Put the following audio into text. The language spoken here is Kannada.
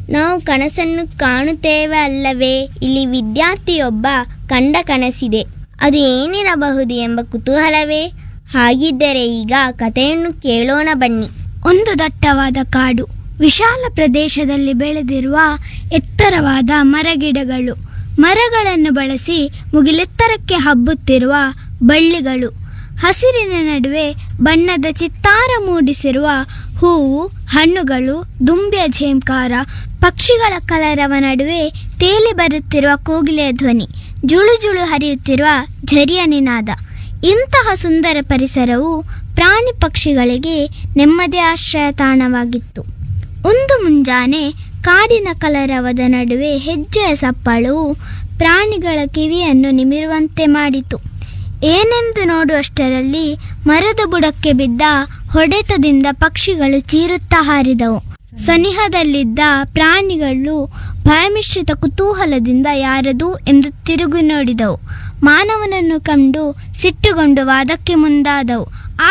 ನಾವು ಕನಸನ್ನು ಕಾಣುತ್ತೇವೆ ಅಲ್ಲವೇ ಇಲ್ಲಿ ವಿದ್ಯಾರ್ಥಿಯೊಬ್ಬ ಕಂಡ ಕನಸಿದೆ ಅದು ಏನಿರಬಹುದು ಎಂಬ ಕುತೂಹಲವೇ ಹಾಗಿದ್ದರೆ ಈಗ ಕಥೆಯನ್ನು ಕೇಳೋಣ ಬನ್ನಿ ಒಂದು ದಟ್ಟವಾದ ಕಾಡು ವಿಶಾಲ ಪ್ರದೇಶದಲ್ಲಿ ಬೆಳೆದಿರುವ ಎತ್ತರವಾದ ಮರಗಿಡಗಳು ಮರಗಳನ್ನು ಬಳಸಿ ಮುಗಿಲೆತ್ತರಕ್ಕೆ ಹಬ್ಬುತ್ತಿರುವ ಬಳ್ಳಿಗಳು ಹಸಿರಿನ ನಡುವೆ ಬಣ್ಣದ ಚಿತ್ತಾರ ಮೂಡಿಸಿರುವ ಹೂವು ಹಣ್ಣುಗಳು ದುಂಬಿಯ ಝೇಂಕಾರ ಪಕ್ಷಿಗಳ ಕಲರವ ನಡುವೆ ತೇಲಿ ಬರುತ್ತಿರುವ ಕೋಗಿಲೆಯ ಧ್ವನಿ ಜುಳು ಜುಳು ಹರಿಯುತ್ತಿರುವ ಝರಿಯ ನಿನಾದ ಇಂತಹ ಸುಂದರ ಪರಿಸರವು ಪ್ರಾಣಿ ಪಕ್ಷಿಗಳಿಗೆ ನೆಮ್ಮದಿ ಆಶ್ರಯ ತಾಣವಾಗಿತ್ತು ಒಂದು ಮುಂಜಾನೆ ಕಾಡಿನ ಕಲರವದ ನಡುವೆ ಹೆಜ್ಜೆಯ ಸಪ್ಪಳವು ಪ್ರಾಣಿಗಳ ಕಿವಿಯನ್ನು ನಿಮಿರುವಂತೆ ಮಾಡಿತು ಏನೆಂದು ನೋಡುವಷ್ಟರಲ್ಲಿ ಮರದ ಬುಡಕ್ಕೆ ಬಿದ್ದ ಹೊಡೆತದಿಂದ ಪಕ್ಷಿಗಳು ಚೀರುತ್ತಾ ಹಾರಿದವು ಸನಿಹದಲ್ಲಿದ್ದ ಪ್ರಾಣಿಗಳು ಭಯಮಿಶ್ರಿತ ಕುತೂಹಲದಿಂದ ಯಾರದು ಎಂದು ತಿರುಗಿ ನೋಡಿದವು ಮಾನವನನ್ನು ಕಂಡು ಸಿಟ್ಟುಗೊಂಡು ವಾದಕ್ಕೆ ಮುಂದಾದವು